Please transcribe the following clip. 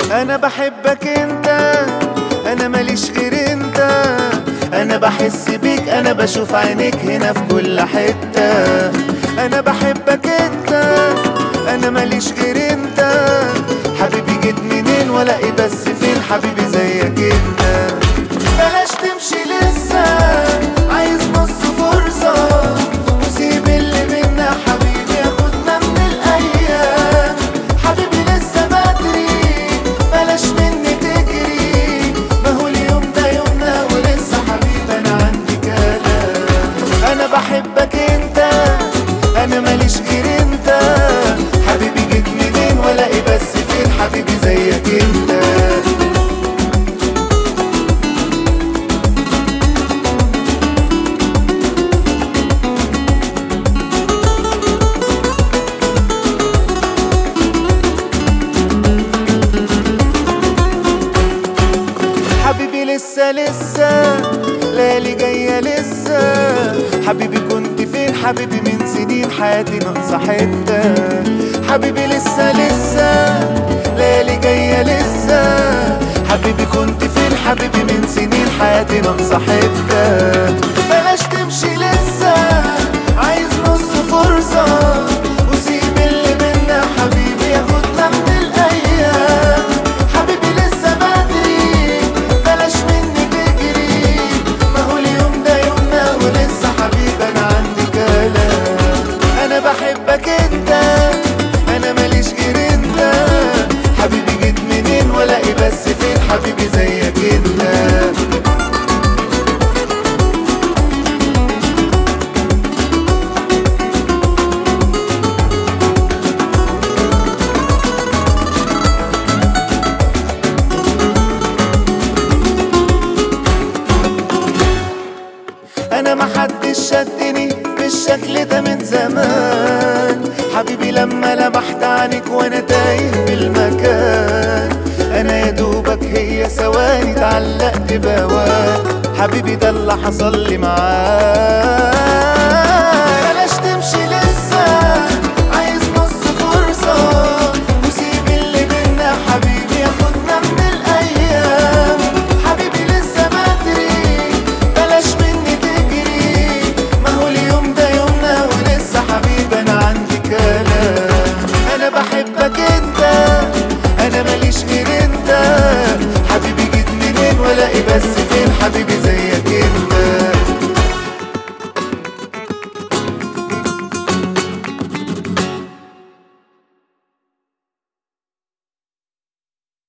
انا بحبك انت انا ماليش غير انت انا بحس بيك انا بشوف عينيك هنا في كل حتة انا بحبك انت انا ماليش غير انت حبيبي جيت منين والاقي بس فين حبيبي زيك انت بلاش تمشي لسه عايز نص فرصة وسيب اللي منا حبيبي ياخدنا من الايام حبيبي لسه بدري بلاش مني تجري ما هو اليوم ده يومنا ولسه حبيبي انا عندي كلام انا بحبك انت انا ماليش غير انت حبيبي جيت منين والاقي بس فين حبيبي زيك انت حبيبي لسه لسه ليالي جاية لسه حبيبي كنت فين حبيبي من سنين حياتي ناقصة حتة حبيبي لسه لسه ليالي جاية لسه حبيبي كنت فين حبيبي من سنين حياتي ناقصة حتة بلاش تمشي لسه عايز نص فرصة وسيب اللي منا حبيبي ياخدنا من الأيام حبيبي لسه بدري بلاش مني تجري ما هو اليوم ده يومنا ولسه حبيبي انا عندي كلام انا بحبك انت انا ماليش غير انت حبيبي جيت منين والاقي بس فين حبيبي زيك انت انا ما حدش شدني بالشكل ده من زمان حبيبي لما لمحت عنك وانا تايه في المكان انا يا دوبك هي ثواني اتعلقت بهواك حبيبي ده اللي حصل لي معاك